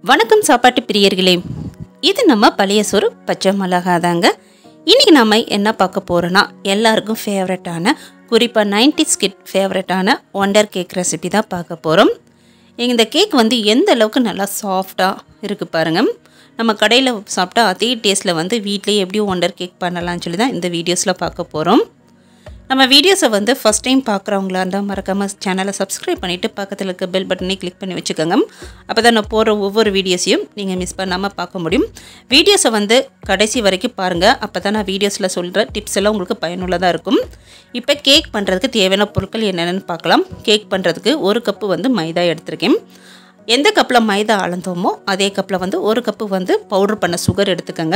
வணக்கம் சாப்பாட்டு பிரியர்களே இது நம்ம பழைய சோறு பச்சை மிளகா தாங்க இன்றைக்கி நம்ம என்ன பார்க்க போகிறோன்னா எல்லாருக்கும் ஃபேவரட்டான குறிப்பாக நைன்டி ஸ்கிட் ஃபேவரட்டான ஒண்டர் கேக் ரெசிபி தான் பார்க்க போகிறோம் இந்த கேக் வந்து எந்த அளவுக்கு நல்லா சாஃப்டாக இருக்குது பாருங்கள் நம்ம கடையில் சாப்பிட்டா அதே டேஸ்ட்டில் வந்து வீட்லேயே எப்படி ஒண்டர் கேக் பண்ணலாம்னு சொல்லி தான் இந்த வீடியோஸில் பார்க்க போகிறோம் நம்ம வீடியோஸை வந்து ஃபஸ்ட் டைம் பார்க்குறவங்களா இருந்தால் மறக்காமல் சேனலை சப்ஸ்கிரைப் பண்ணிவிட்டு பக்கத்தில் இருக்க பெல் பட்டனை கிளிக் பண்ணி வச்சுக்கோங்க அப்போ தான் நான் போடுற ஒவ்வொரு வீடியோஸையும் நீங்கள் மிஸ் பண்ணாமல் பார்க்க முடியும் வீடியோஸை வந்து கடைசி வரைக்கும் பாருங்கள் அப்போ தான் நான் வீடியோஸில் சொல்கிற டிப்ஸ் எல்லாம் உங்களுக்கு பயனுள்ளதாக இருக்கும் இப்போ கேக் பண்ணுறதுக்கு தேவையான பொருட்கள் என்னென்னு பார்க்கலாம் கேக் பண்ணுறதுக்கு ஒரு கப்பு வந்து மைதா எடுத்திருக்கேன் எந்த கப்பில் மைதா அளந்தோமோ அதே கப்பில் வந்து ஒரு கப்பு வந்து பவுடர் பண்ண சுகர் எடுத்துக்கோங்க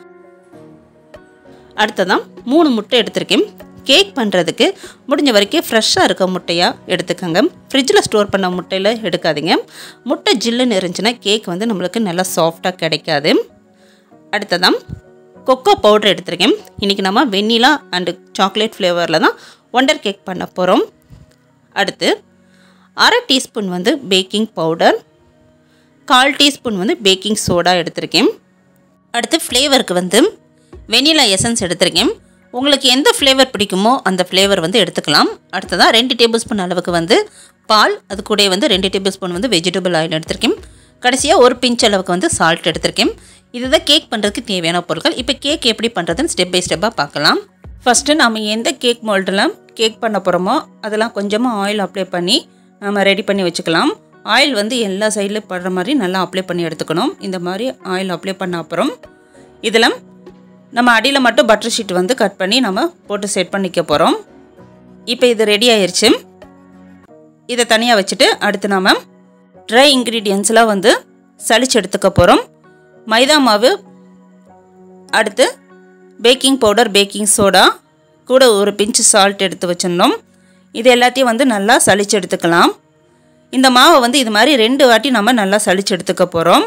அடுத்ததான் மூணு முட்டை எடுத்திருக்கேன் கேக் பண்ணுறதுக்கு முடிஞ்ச வரைக்கும் ஃப்ரெஷ்ஷாக இருக்க முட்டையாக எடுத்துக்கோங்க ஃப்ரிட்ஜில் ஸ்டோர் பண்ண முட்டையில் எடுக்காதீங்க முட்டை ஜில்லுன்னு இருந்துச்சுன்னா கேக் வந்து நம்மளுக்கு நல்லா சாஃப்டாக கிடைக்காது அடுத்ததான் கொக்கோ பவுடர் எடுத்திருக்கேன் இன்றைக்கி நம்ம வெண்ணிலா அண்டு சாக்லேட் ஃப்ளேவரில் தான் ஒண்டர் கேக் பண்ண போகிறோம் அடுத்து அரை டீஸ்பூன் வந்து பேக்கிங் பவுடர் கால் டீஸ்பூன் வந்து பேக்கிங் சோடா எடுத்திருக்கேன் அடுத்து ஃப்ளேவருக்கு வந்து வெனிலா எசன்ஸ் எடுத்திருக்கேன் உங்களுக்கு எந்த ஃப்ளேவர் பிடிக்குமோ அந்த ஃப்ளேவர் வந்து எடுத்துக்கலாம் அடுத்ததாக ரெண்டு டேபிள் ஸ்பூன் அளவுக்கு வந்து பால் அது கூட வந்து ரெண்டு டேபிள் ஸ்பூன் வந்து வெஜிடபிள் ஆயில் எடுத்திருக்கேன் கடைசியாக ஒரு பிஞ்ச் அளவுக்கு வந்து சால்ட் எடுத்திருக்கேன் இதுதான் கேக் பண்ணுறதுக்கு தேவையான பொருட்கள் இப்போ கேக் எப்படி பண்ணுறதுன்னு ஸ்டெப் பை ஸ்டெப்பாக பார்க்கலாம் ஃபஸ்ட்டு நம்ம எந்த கேக் மோல்டில் கேக் பண்ண போகிறோமோ அதெல்லாம் கொஞ்சமாக ஆயில் அப்ளை பண்ணி நம்ம ரெடி பண்ணி வச்சுக்கலாம் ஆயில் வந்து எல்லா சைட்லேயும் படுற மாதிரி நல்லா அப்ளை பண்ணி எடுத்துக்கணும் இந்த மாதிரி ஆயில் அப்ளை பண்ண அப்புறம் இதில் நம்ம அடியில் மட்டும் பட்டர் ஷீட் வந்து கட் பண்ணி நம்ம போட்டு செட் பண்ணிக்க போகிறோம் இப்போ இது ரெடி ஆயிடுச்சு இதை தனியாக வச்சுட்டு அடுத்து நாம் ட்ரை இன்க்ரீடியன்ஸ்லாம் வந்து சளிச்சு எடுத்துக்க போகிறோம் மைதா மாவு அடுத்து பேக்கிங் பவுடர் பேக்கிங் சோடா கூட ஒரு பிஞ்சு சால்ட் எடுத்து வச்சிடணும் இது எல்லாத்தையும் வந்து நல்லா சளிச்சு எடுத்துக்கலாம் இந்த மாவை வந்து இது மாதிரி ரெண்டு வாட்டி நம்ம நல்லா சளிச்சு எடுத்துக்க போகிறோம்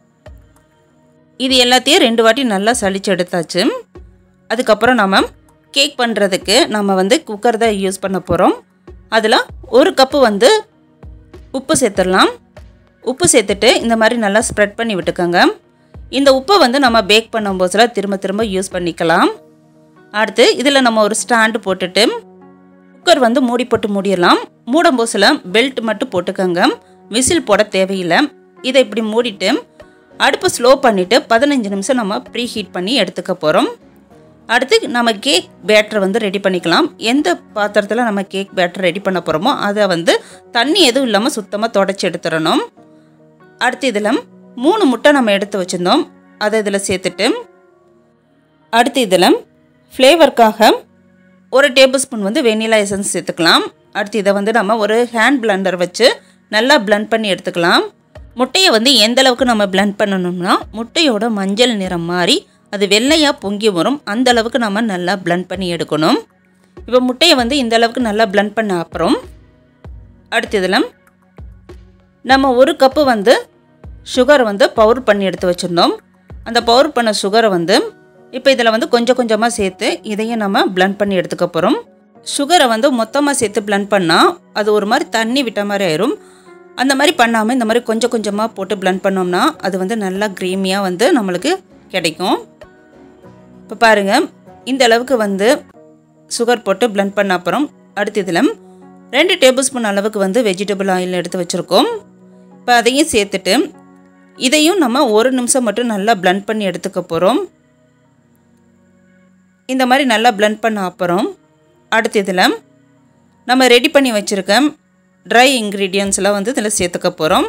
இது எல்லாத்தையும் ரெண்டு வாட்டி நல்லா சளிச்சு எடுத்தாச்சு அதுக்கப்புறம் நம்ம கேக் பண்ணுறதுக்கு நம்ம வந்து குக்கர் தான் யூஸ் பண்ண போகிறோம் அதில் ஒரு கப்பு வந்து உப்பு சேர்த்துடலாம் உப்பு சேர்த்துட்டு இந்த மாதிரி நல்லா ஸ்ப்ரெட் பண்ணி விட்டுக்கோங்க இந்த உப்பை வந்து நம்ம பேக் பண்ணும்போதுல திரும்ப திரும்ப யூஸ் பண்ணிக்கலாம் அடுத்து இதில் நம்ம ஒரு ஸ்டாண்டு போட்டுட்டு குக்கர் வந்து மூடி போட்டு மூடிடலாம் மூடும் போசில் பெல்ட் மட்டும் போட்டுக்கோங்க விசில் போட தேவையில்லை இதை இப்படி மூடிட்டு அடுப்பு ஸ்லோ பண்ணிவிட்டு பதினஞ்சு நிமிஷம் நம்ம ப்ரீ ஹீட் பண்ணி எடுத்துக்க போகிறோம் அடுத்து நம்ம கேக் பேட்டர் வந்து ரெடி பண்ணிக்கலாம் எந்த பாத்திரத்தில் நம்ம கேக் பேட்டர் ரெடி பண்ண போகிறோமோ அதை வந்து தண்ணி எதுவும் இல்லாமல் சுத்தமாக தொடச்சி எடுத்துடணும் அடுத்து இதில் மூணு முட்டை நம்ம எடுத்து வச்சுருந்தோம் அதை இதில் சேர்த்துட்டு அடுத்து இதில் ஃப்ளேவருக்காக ஒரு டேபிள் ஸ்பூன் வந்து வெனிலா எசன்ஸ் சேர்த்துக்கலாம் அடுத்து இதை வந்து நம்ம ஒரு ஹேண்ட் பிளண்டர் வச்சு நல்லா பிளண்ட் பண்ணி எடுத்துக்கலாம் முட்டையை வந்து எந்த அளவுக்கு நம்ம பிளண்ட் பண்ணணும்னா முட்டையோட மஞ்சள் நிறம் மாறி அது வெள்ளையாக பொங்கி வரும் அந்த அளவுக்கு நம்ம நல்லா பிளண்ட் பண்ணி எடுக்கணும் இப்போ முட்டையை வந்து இந்த அளவுக்கு நல்லா பிளண்ட் பண்ண அப்புறம் அடுத்து இதில் நம்ம ஒரு கப்பு வந்து சுகர் வந்து பவுடர் பண்ணி எடுத்து வச்சுருந்தோம் அந்த பவுடர் பண்ண சுகரை வந்து இப்போ இதில் வந்து கொஞ்சம் கொஞ்சமாக சேர்த்து இதையும் நம்ம பிளண்ட் பண்ணி எடுத்துக்க போகிறோம் சுகரை வந்து மொத்தமாக சேர்த்து பிளண்ட் பண்ணால் அது ஒரு மாதிரி தண்ணி விட்ட மாதிரி ஆயிரும் அந்த மாதிரி பண்ணாமல் இந்த மாதிரி கொஞ்சம் கொஞ்சமாக போட்டு பிளண்ட் பண்ணோம்னா அது வந்து நல்லா க்ரீமியாக வந்து நம்மளுக்கு கிடைக்கும் இப்போ பாருங்கள் இந்த அளவுக்கு வந்து சுகர் போட்டு பிளண்ட் பண்ண அப்புறம் அடுத்து இதில் ரெண்டு டேபிள் ஸ்பூன் அளவுக்கு வந்து வெஜிடபிள் ஆயில் எடுத்து வச்சுருக்கோம் இப்போ அதையும் சேர்த்துட்டு இதையும் நம்ம ஒரு நிமிஷம் மட்டும் நல்லா பிளண்ட் பண்ணி எடுத்துக்க போகிறோம் இந்த மாதிரி நல்லா பிளண்ட் பண்ண அப்புறம் அடுத்து இதில் நம்ம ரெடி பண்ணி வச்சுருக்க ட்ரை இன்க்ரீடியன்ஸ்லாம் வந்து இதில் சேர்த்துக்க போகிறோம்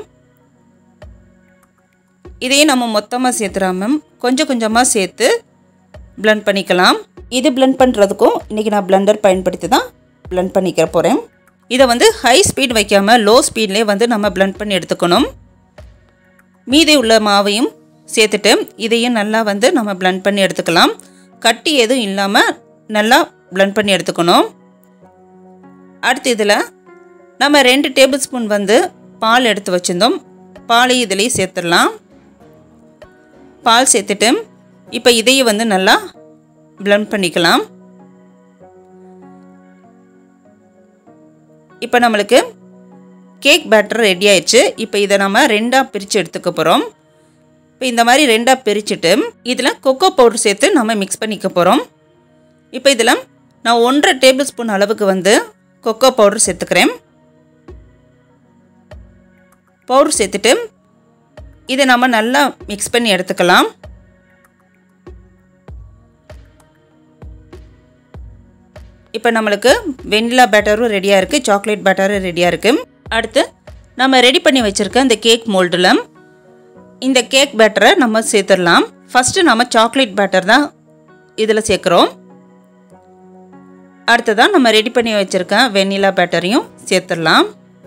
இதையும் நம்ம மொத்தமாக சேர்த்துறாம கொஞ்சம் கொஞ்சமாக சேர்த்து பிளண்ட் பண்ணிக்கலாம் இது பிளண்ட் பண்ணுறதுக்கும் இன்றைக்கி நான் பிளண்டர் பயன்படுத்தி தான் பிளண்ட் பண்ணிக்க போகிறேன் இதை வந்து ஹை ஸ்பீட் வைக்காமல் லோ ஸ்பீட்லேயே வந்து நம்ம பிளண்ட் பண்ணி எடுத்துக்கணும் மீதி உள்ள மாவையும் சேர்த்துட்டு இதையும் நல்லா வந்து நம்ம பிளண்ட் பண்ணி எடுத்துக்கலாம் கட்டி எதுவும் இல்லாமல் நல்லா பிளண்ட் பண்ணி எடுத்துக்கணும் அடுத்து இதில் நம்ம ரெண்டு டேபிள் ஸ்பூன் வந்து பால் எடுத்து வச்சுருந்தோம் பாலையும் இதுலேயும் சேர்த்துடலாம் பால் சேர்த்துட்டு இப்போ இதையும் வந்து நல்லா பிளண்ட் பண்ணிக்கலாம் இப்போ நம்மளுக்கு கேக் பேட்டர் ரெடி ஆயிடுச்சு இப்போ இதை நம்ம ரெண்டாக பிரித்து எடுத்துக்க போகிறோம் இப்போ இந்த மாதிரி ரெண்டாக பிரிச்சுட்டு இதில் கொக்கோ பவுடர் சேர்த்து நம்ம மிக்ஸ் பண்ணிக்க போகிறோம் இப்போ இதில் நான் ஒன்றரை டேபிள் ஸ்பூன் அளவுக்கு வந்து கொக்கோ பவுடர் சேர்த்துக்கிறேன் பவுடர் சேர்த்துட்டு இதை நம்ம நல்லா மிக்ஸ் பண்ணி எடுத்துக்கலாம் இப்போ நம்மளுக்கு வெண்ணிலா பேட்டரும் ரெடியாக இருக்குது சாக்லேட் பேட்டரும் ரெடியாக இருக்குது அடுத்து நம்ம ரெடி பண்ணி வச்சுருக்க இந்த கேக் மோல்டில் இந்த கேக் பேட்டரை நம்ம சேர்த்துடலாம் ஃபஸ்ட்டு நம்ம சாக்லேட் பேட்டர் தான் இதில் சேர்க்குறோம் அடுத்ததான் நம்ம ரெடி பண்ணி வச்சுருக்க வெண்ணிலா பேட்டரையும் சேர்த்துடலாம்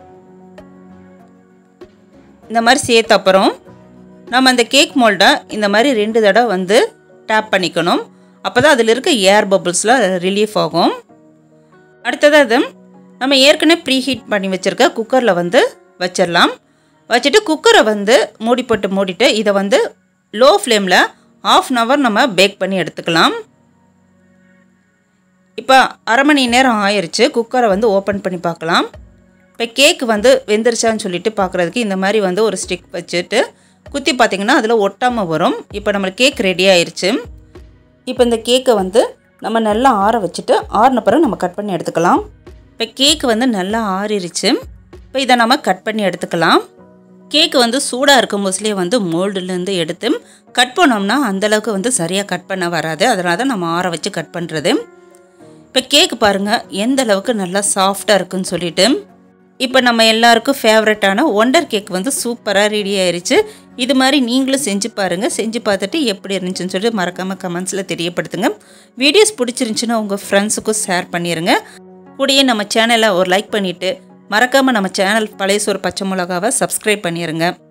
இந்த மாதிரி சேர்த்த அப்புறம் நம்ம அந்த கேக் மோல்டை இந்த மாதிரி ரெண்டு தடவை வந்து டேப் பண்ணிக்கணும் அப்போ தான் அதில் இருக்க ஏர் பபுள்ஸ்லாம் ரிலீஃப் ஆகும் அடுத்ததாக நம்ம ஏற்கனவே ப்ரீ ஹீட் பண்ணி வச்சுருக்க குக்கரில் வந்து வச்சிடலாம் வச்சுட்டு குக்கரை வந்து மூடி போட்டு மூடிட்டு இதை வந்து லோ ஃப்ளேமில் ஆஃப் அன் ஹவர் நம்ம பேக் பண்ணி எடுத்துக்கலாம் இப்போ அரை மணி நேரம் ஆயிடுச்சு குக்கரை வந்து ஓப்பன் பண்ணி பார்க்கலாம் இப்போ கேக் வந்து வெந்துருச்சான்னு சொல்லிட்டு பார்க்குறதுக்கு இந்த மாதிரி வந்து ஒரு ஸ்டிக் வச்சுட்டு குத்தி பார்த்திங்கன்னா அதில் ஒட்டாமல் வரும் இப்போ நம்மளுக்கு கேக் ரெடி ஆயிடுச்சு இப்போ இந்த கேக்கை வந்து நம்ம நல்லா ஆற வச்சுட்டு ஆறின பிறகு நம்ம கட் பண்ணி எடுத்துக்கலாம் இப்போ கேக் வந்து நல்லா ஆறிடுச்சு இப்போ இதை நம்ம கட் பண்ணி எடுத்துக்கலாம் கேக்கு வந்து சூடாக இருக்கும் போதுலேயே வந்து மோல்டுலேருந்து எடுத்து கட் பண்ணோம்னா அந்தளவுக்கு வந்து சரியாக கட் பண்ண வராது அதனால தான் நம்ம ஆற வச்சு கட் பண்ணுறது இப்போ கேக் பாருங்கள் எந்த அளவுக்கு நல்லா சாஃப்டாக இருக்குன்னு சொல்லிட்டு இப்போ நம்ம எல்லாருக்கும் ஃபேவரட்டான ஒண்டர் கேக் வந்து சூப்பராக ரெடி ஆயிருச்சு இது மாதிரி நீங்களும் செஞ்சு பாருங்கள் செஞ்சு பார்த்துட்டு எப்படி இருந்துச்சுன்னு சொல்லிட்டு மறக்காமல் கமெண்ட்ஸில் தெரியப்படுத்துங்க வீடியோஸ் பிடிச்சிருந்துச்சுன்னா உங்கள் ஃப்ரெண்ட்ஸுக்கும் ஷேர் பண்ணிடுங்க கூடயே நம்ம சேனலை ஒரு லைக் பண்ணிவிட்டு மறக்காமல் நம்ம சேனல் பழைய சோறு பச்சை மிளகாவை சப்ஸ்கிரைப் பண்ணிடுங்க